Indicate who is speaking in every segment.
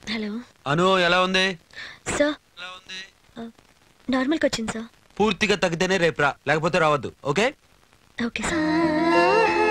Speaker 1: Hello
Speaker 2: అను ఎలా ఉంది
Speaker 1: sir
Speaker 2: ఎలా ఉంది
Speaker 1: నార్మల్కి వచ్చింది సార్
Speaker 2: పూర్తిగా తగ్గితేనే రేపు రా లేకపోతే రావద్దు ఓకే
Speaker 1: ఓకే సార్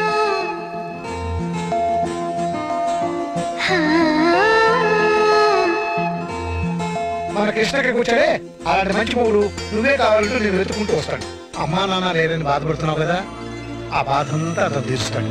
Speaker 3: మన కృష్ణ ఇక్కడికి వచ్చాడే అలాంటి మంచి మూడు నువ్వే కావాలంటూ నేను వెతుకుంటూ వస్తాడు అమ్మా నాన్న లేరని బాధపడుతున్నావు కదా ఆ బాధ అంతా అతను తీరుస్తాడు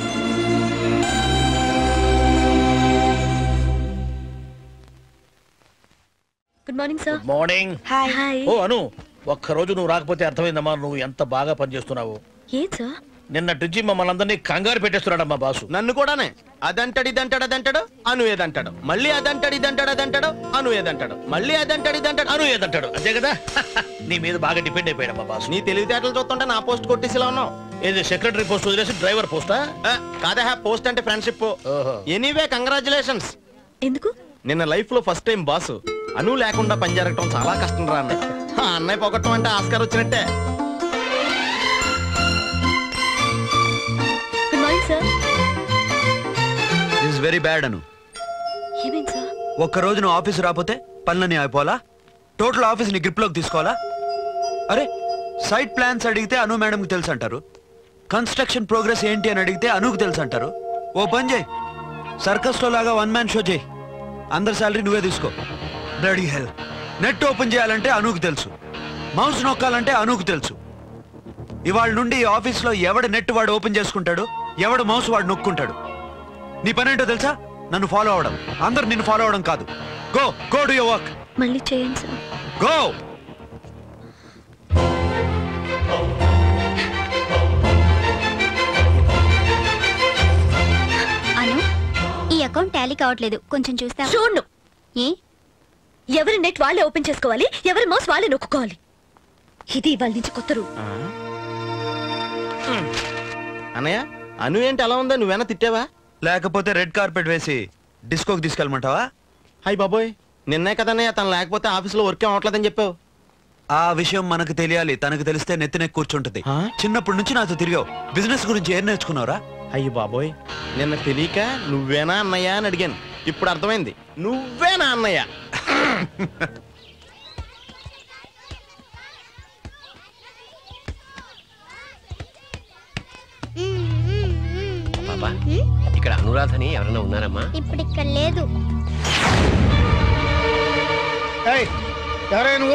Speaker 1: good morning sir
Speaker 4: morning
Speaker 1: hi hi
Speaker 4: ఓ అను ఒక్కరోజు నువ్వు రాకపోతే అర్థమైందమ్మా నువ్వు ఎంత బాగా పనిచేస్తున్నావు
Speaker 1: ఏం సార్
Speaker 4: నిన్నటి నుంచి మమ్మల్ని అందరినీ కంగారు పెట్టేస్తున్నాడమ్మా బాసు
Speaker 5: నన్ను కూడానే అదంటాడు ఇదంటాడు అదంటాడు అను ఏదంటాడు మళ్ళీ అదంటాడు ఇదంటాడు అదంటాడు అను ఏదంటాడు మళ్ళీ అదంటాడు ఇదంటాడు
Speaker 4: అను ఏదంటాడు అంతే కదా నీ మీద బాగా డిపెండ్ అయిపోయాడమ్మా బాసు
Speaker 5: నీ తెలివితేటలు చూస్తుంటే నా పోస్ట్ కొట్టేసిలా ఉన్నావు
Speaker 4: ఏది సెక్రటరీ పోస్ట్ వదిలేసి డ్రైవర్ పోస్టా
Speaker 5: ఆ, కాదా పోస్ట్ అంటే ఫ్రెండ్షిప్
Speaker 4: ఓహో.
Speaker 5: ఎనీవే కంగ్రాచులేషన్స్
Speaker 1: ఎందుకు
Speaker 5: నిన్న లైఫ్ లో ఫస్ట్ టైం బాస్ అను లేకుండా పని జరగటం చాలా కష్టం రా అన్నయ్య ఆ అన్నయ్య పొగట్టం అంటే ఆస్కార్ వచ్చినట్టే
Speaker 1: good morning sir
Speaker 2: this very bad Anu
Speaker 1: ఏమైంది సార్
Speaker 2: ఒక్క రోజు నువ్వు ఆఫీస్ రాకపోతే పనులని అయిపోవాలా టోటల్ ఆఫీస్ ని గ్రిప్ లోకి తీసుకోవాలా అరే సైట్ ప్లాన్స్ అడిగితే అను మేడంకి తెలుసు అంటారు కన్స్ట్రక్షన్ ప్రోగ్రెస్ ఏంటి అని అడిగితే అనుకు తెలుసు అంటారు ఓ పని చేయి సర్కస్ లో లాగా వన్ మ్యాన్ షో చేయి అందరి శాలరీ నువ్వే తీసుకో బ్లడీ హెల్ నెట్ ఓపెన్ చేయాలంటే అనుకు తెలుసు మౌస్ నొక్కాలంటే అనుకు తెలుసు ఇవాళ నుండి ఈ ఆఫీస్లో ఎవడు నెట్ వాడు ఓపెన్ చేసుకుంటాడు ఎవడు మౌస్ వాడు నొక్కుంటాడు నీ పని ఏంటో తెలుసా నన్ను ఫాలో అవడం అందరు నిన్ను ఫాలో అవడం కాదు go go do your work
Speaker 1: మళ్ళీ చేయండి సార్
Speaker 2: గో
Speaker 6: అను ఈ అకౌంట్ టాలీ కావట్లేదు కొంచెం చూస్తా
Speaker 1: చూడు
Speaker 6: ఏ
Speaker 1: ఎవరి నెట్ వాళ్ళే ఓపెన్ చేసుకోవాలి ఎవరి మౌస్ వాళ్ళే నొక్కుకోవాలి ఇది ఇవాళ నుంచి కొత్త రూల్
Speaker 5: అన్నయ్య అను ఏంటి అలా ఉందా నువ్వేనా తిట్టావా
Speaker 2: లేకపోతే రెడ్ కార్పెట్ వేసి డిస్కోకి తీసుకెళ్ళమంటావా
Speaker 5: హాయ్ బాబోయ్ నిన్నే కదన్నయ్య తను లేకపోతే ఆఫీస్లో వర్క్ ఏం అవట్లేదని చెప్పావు
Speaker 2: ఆ విషయం మనకు తెలియాలి తనకు తెలిస్తే నెత్తినే కూర్చుంటది
Speaker 5: ఆ?
Speaker 2: చిన్నప్పటి నుంచి నాతో తిరిగావు బిజినెస్ గురించి ఏం నేర్చుకున్నావురా
Speaker 5: అయ్యి బాబోయ్ నిన్న తెలియక నువ్వేనా అన్నయ్య అని అడిగాను ఇప్పుడు అర్థమైంది నువ్వేనా అన్నయ్య
Speaker 7: బాబా ఇక్కడ అనురాధని ఎవరైనా ఉన్నారమ్మా
Speaker 6: ఇప్పుడు ఇక్కడ లేదు
Speaker 3: ఏయ్ ఎవరై నువ్వు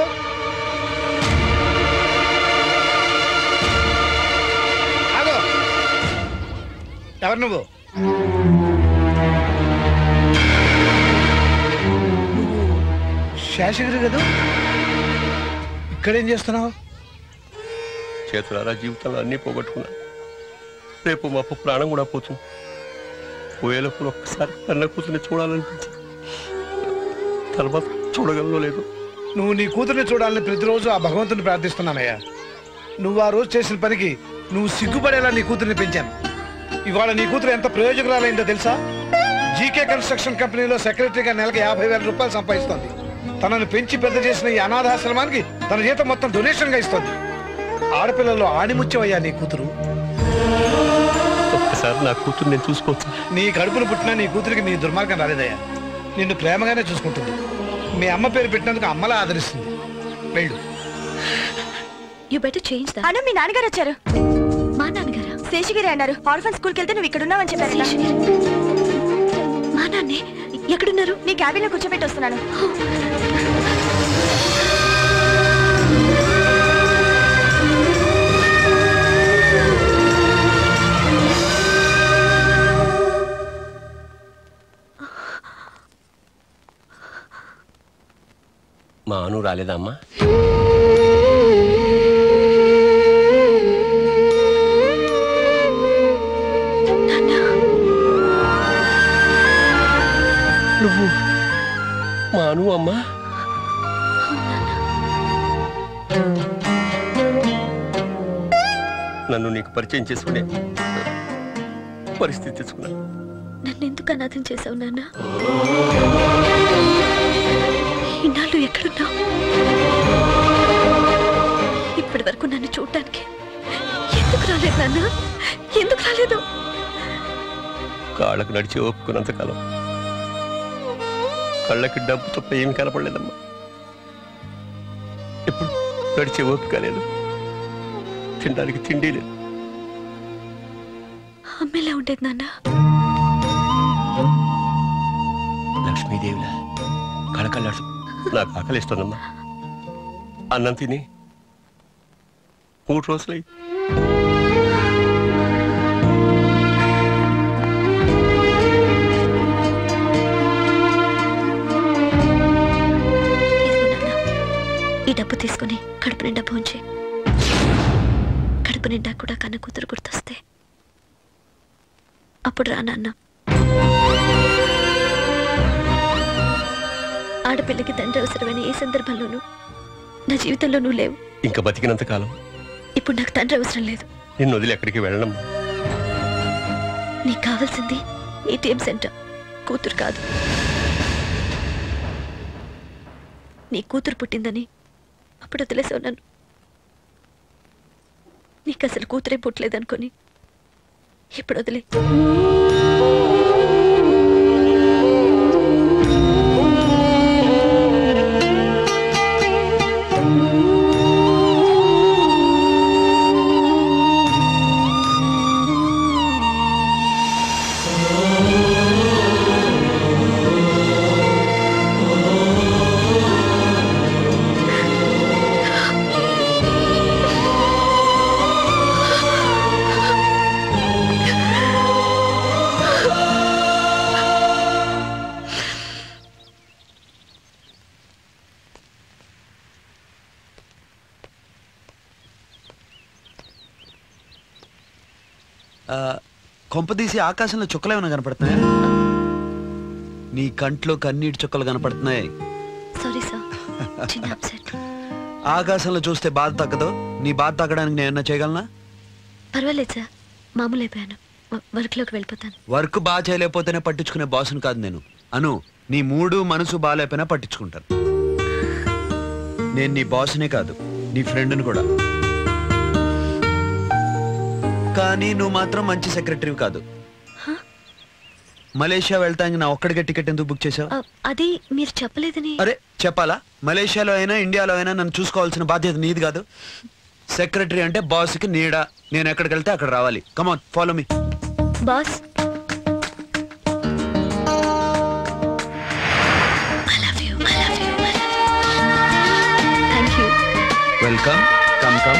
Speaker 3: ఆగు ఎవరు నువ్వు శాషగిరి కదా ఇక్కడేం చేస్తున్నావు
Speaker 7: చేతులారా జీవితంలో అన్నీ పోగొట్టుకున్నా రేపు మా అప్పు ప్రాణం కూడా పోతుంది పోయేటప్పుడు ఒక్కసారి కన్న కూతుర్ని చూడాలనిపించింది తర్వాత చూడగలనో లేదు
Speaker 3: నువ్వు నీ కూతుర్ని చూడాలని ప్రతిరోజు ఆ భగవంతుని ప్రార్థిస్తున్నానయ్యా నువ్వు ఆ రోజు చేసిన పనికి నువ్వు సిగ్గుపడేలా నీ కూతుర్ని పెంచాను ఇవాళ నీ కూతురు ఎంత ప్రయోజకురాలైందో తెలుసా జీకే కన్స్ట్రక్షన్ కంపెనీలో సెక్రటరీగా నెలకు యాభై వేల రూపాయలు సంపాదిస్తోంది తనను పెంచి పెద్ద చేసిన ఈ అనాథాశ్రమానికి తన జీతం మొత్తం డొనేషన్ గా ఇస్తోంది ఆడపిల్లల్లో ఆణిముత్యమయ్యా నీ కూతురు
Speaker 7: ఒక్కసారి నా కూతురు నేను చూసుకోవచ్చు
Speaker 3: నీ కడుపును పుట్టిన నీ కూతురికి నీ దుర్మార్గం రాలేదయ్యా నిన్ను ప్రేమగానే చూసుకుంటుంది మీ అమ్మ పేరు పెట్టినందుకు అమ్మలా ఆదరిస్తుంది వెళ్ళు
Speaker 1: యు బెటర్ చేంజ్ దా
Speaker 8: అను మీ నాన్నగారు వచ్చారు
Speaker 1: మా నాన్నగారా
Speaker 8: శేషగిరి అన్నారు ఆర్ఫన్ స్కూల్కి వెళ్తే నువ్వు ఇక్కడ ఉన్నావని చెప్పారు
Speaker 1: మా నాన్నే ఎక్కడున్నారు
Speaker 8: నీ క్యాబిన్ లో కూర్చోబెట్టి వస్తున్నాను
Speaker 7: మా అను రాలేదా అమ్మా నువ్వు మా అను అమ్మా నన్ను నీకు పరిచయం చేసుకునే పరిస్థితి తెచ్చుకున్నా
Speaker 1: నన్ను ఎందుకు అనాథం చేసావు నాన్న ఇన్నాళ్ళు ఎక్కడున్నావు ఇప్పటి వరకు నన్ను చూడటానికి ఎందుకు రాలేదు నాన్న ఎందుకు రాలేదు
Speaker 7: కాళ్ళకు నడిచి ఒప్పుకున్నంత కాలం కళ్ళకి డబ్బు తప్ప ఏమి కనపడలేదమ్మా ఎప్పుడు గడిచే ఓపిక లేదు తినడానికి తిండి లేదు
Speaker 1: అమ్మేలా ఉండేది నాన్న
Speaker 7: లక్ష్మీదేవిలా కళకళ్ళాడు నాకు ఆకలిస్తుందమ్మా అన్నం తిని మూడు రోజులై
Speaker 1: ఇదిగో నాన్న ఈ డబ్బు తీసుకుని కడుపు నిండా భోంచే కడుపు నిండా కూడా కన్న కూతురు గుర్తొస్తే అప్పుడు రా నాన్న ఆడపిల్లకి తండ్రి అవసరమైన ఏ సందర్భంలోనూ నా జీవితంలో నువ్వు లేవు
Speaker 7: ఇంకా బతికినంత కాలం
Speaker 1: ఇప్పుడు నాకు తండ్రి అవసరం లేదు
Speaker 7: నిన్ను వదిలి ఎక్కడికి వెళ్ళడం
Speaker 1: నీకు కావాల్సింది ఏటీఎం సెంటర్ కూతురు కాదు నీ కూతురు పుట్టిందని అప్పుడు వదిలేసావు నన్ను నీకు అసలు కూతురే పుట్టలేదనుకొని ఇప్పుడు వదిలే
Speaker 2: ఆ, కొంపదీసి ఆకాశంలో చుక్కలు ఏమైనా కనపడుతున్నాయా నీ కంట్లో కన్నీటి చుక్కలు కనపడుతున్నాయి
Speaker 1: సారీ సార్ చిన్న అప్సెట్
Speaker 2: ఆకాశంలో చూస్తే బాధ తగ్గదు నీ బాధ తగ్గడానికి నేను ఏమన్నా చేయగలనా
Speaker 1: పర్వాలేదు సార్ మామూలు అయిపోయాను వ- వర్క్లోకి వెళ్ళిపోతాను
Speaker 2: వర్క్ బాగా చేయలేకపోతేనే పట్టించుకునే బాసును కాదు నేను అను నీ మూడు మనసు బాగాలేకపోయినా పట్టించుకుంటాను నేను నీ బాసునే కాదు నీ ఫ్రెండ్ని కూడా కానీ నువ్వు మాత్రం మంచి సెక్రటరీ కాదు మలేషియా వెళ్తానికి నా ఒక్కడికే టికెట్ ఎందుకు బుక్ చేసావు
Speaker 1: ఆ, అది మీరు చెప్పలేదని
Speaker 2: అరే చెప్పాలా మలేషియాలో అయినా ఇండియాలో అయినా నన్ను చూసుకోవాల్సిన బాధ్యత నీది కాదు సెక్రటరీ అంటే బాస్కి నీడ నేను ఎక్కడికి వెళ్తే అక్కడ రావాలి come on follow me
Speaker 1: boss thank you
Speaker 2: welcome come come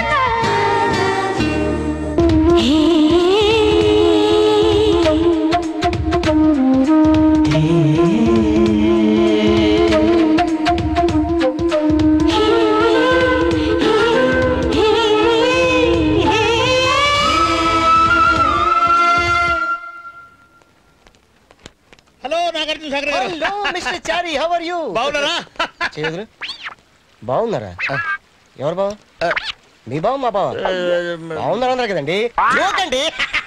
Speaker 4: hello Nagarjuna Sagar గారు
Speaker 9: hello mister Chari how are you
Speaker 4: బాగున్నారా
Speaker 9: చేయదురు బాగున్నారా ఆ, ఎవరు బావ ఆ, మీ బావ మా బావ బాగున్నారు అన్నారు కదండి చూడండి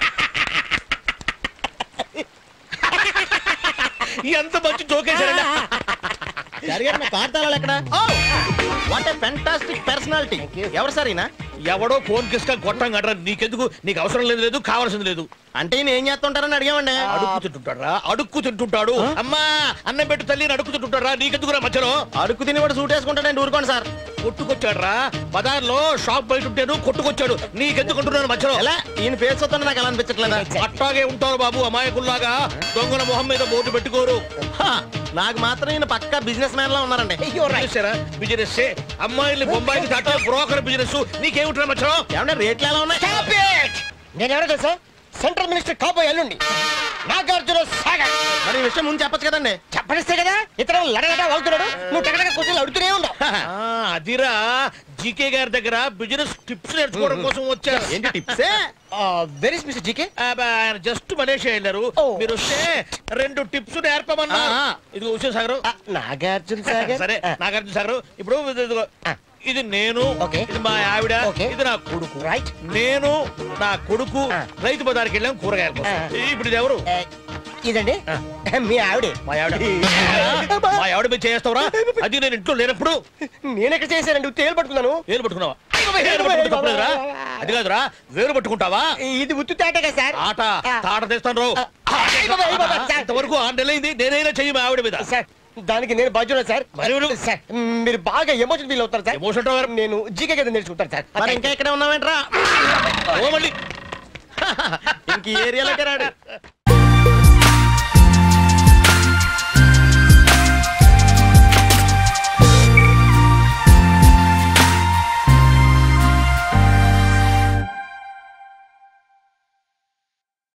Speaker 4: ఎంత మంచి జోకేశారండి
Speaker 5: చారి గారు నా కార్ తాళాలు ఎక్కడ వాట్ ఏ ఫెంటాస్టిక్ పర్సనాలిటీ ఎవరు సార్ ఈయన
Speaker 4: ఎవడో ఫోన్ కిస్కా కొట్టం కట్టరా నీకెందుకు నీకు అవసరం లేదు లేదు కావాల్సింది లేదు
Speaker 5: అంటే ఈయన ఏం చేస్తుంటారని అడిగామండి
Speaker 4: అడుక్కు తింటుంటాడా అడుక్కు తింటుంటాడు అమ్మా అన్నం పెట్టు తల్లి అని అడుక్కు తింటుంటాడా నీకెందుకురా మధ్యలో
Speaker 5: అడుక్కు తినేవాడు సూట్ వేసుకుంటాడండి ఊరుకోండి సార్
Speaker 4: కొట్టుకొచ్చాడురా బజార్లో షాప్ బయట ఉంటాడు కొట్టుకొచ్చాడు నీకెందుకుంటున్నాను మధ్యలో
Speaker 5: ఎలా ఈయన ఫేస్ చూస్తుంటే నాకు ఎలా అనిపించట్లేదా
Speaker 4: అట్టాగే ఉంటారు బాబు అమాయకుల్లాగా దొంగల మొహం మీద బోటు పెట్టుకోరు
Speaker 5: హా, నాకు మాత్రం ఈయన పక్కా బిజినెస్ మ్యాన్ లా ఉన్నారండి
Speaker 4: చూసారా బిజినెస్ అమ్మాయిల్ని బొంబాయికి దాటా బ్రోకర్ బిజినెస్ నీకేమిట్రా మధ్యలో
Speaker 5: ఏమన్నా రేట్లు ఎలా ఉన్నాయి
Speaker 9: నేను ఎవరో తెలుసా సెంట్రల్ మినిస్టర్ కాబోయే అల్లుండి నాగార్జున సాగర్
Speaker 5: మరి ఈ విషయం ముందు చెప్పొచ్చు కదండి
Speaker 9: చెప్పనిస్తే కదా ఇతను లడలడా వాగుతున్నాడు నువ్వు టగడగా కూర్చొని అడుగుతూనే ఉండవు
Speaker 4: ఆ, అదిరా జీకే గారి దగ్గర బిజినెస్ టిప్స్ నేర్చుకోవడం కోసం వచ్చారు
Speaker 5: ఏంటి టిప్సే
Speaker 9: వెరీ మిస్టర్ జీకే
Speaker 4: ఆయన జస్ట్ మలేషియా వెళ్ళారు
Speaker 9: ఓ.
Speaker 4: మీరు వస్తే రెండు టిప్స్ నేర్పమన్నా
Speaker 5: ఆ, ఆ.
Speaker 4: ఇదిగో ఉషా సాగరు
Speaker 9: నాగార్జున సాగర్
Speaker 4: సరే నాగార్జున సాగరు ఇప్పుడు ఇది- ఇదిగో.
Speaker 9: ఆ.
Speaker 4: ఇది నేను
Speaker 9: ఓకే.
Speaker 4: ఇది మా ఆవిడ
Speaker 9: ఓకే.
Speaker 4: ఇది నా కొడుకు
Speaker 9: రైట్
Speaker 4: నేను నా కొడుకు
Speaker 9: ఆ.
Speaker 4: రైతు బజార్కి వెళ్ళాం కూరగాయల కోసం
Speaker 9: ఆ.
Speaker 4: ఇప్పుడు ఇది ఎవరు
Speaker 9: ఇదండి మీ ఆవిడే
Speaker 4: మా ఆవిడ మా ఆవిడ మీద చేస్తావురా అది నేను ఇంట్లో లేనప్పుడు
Speaker 9: నేను ఎక్కడ చేశానండి తేలు పట్టుకున్నాను
Speaker 4: వేలు పట్టుకున్నావా వేలు పట్టుకుంటే తప్పలేదురా అది కాదురా వేలు పట్టుకుంటావా
Speaker 9: ఇది ఉత్తు తాటగా సార్
Speaker 4: ఆట
Speaker 9: ఆ.
Speaker 4: తాట తెస్తాను రావు
Speaker 9: ఆ. అయ్య బాబోయ్, అయ్య బాబోయ్, సార్.
Speaker 4: ఇంతవరకు ఆరు నెలలైంది నేనైనా చెయ్యి మా ఆవిడ మీద
Speaker 9: సార్ దానికి నేను బాధ్యున్నా సార్
Speaker 4: మరి ఎవరు?
Speaker 9: సార్ మీరు బాగా ఎమోషన్ ఫీల్ అవుతారు సార్
Speaker 4: Emotion తో ఎవరు?
Speaker 9: నేను జీకే కదా నేర్చుకుంటాను సార్
Speaker 5: మరి ఇంకా ఇక్కడ ఉన్నావేంట్రా
Speaker 4: ఓ మళ్ళీ
Speaker 5: ఇంక ఈ ఏరియాలోకి రాడు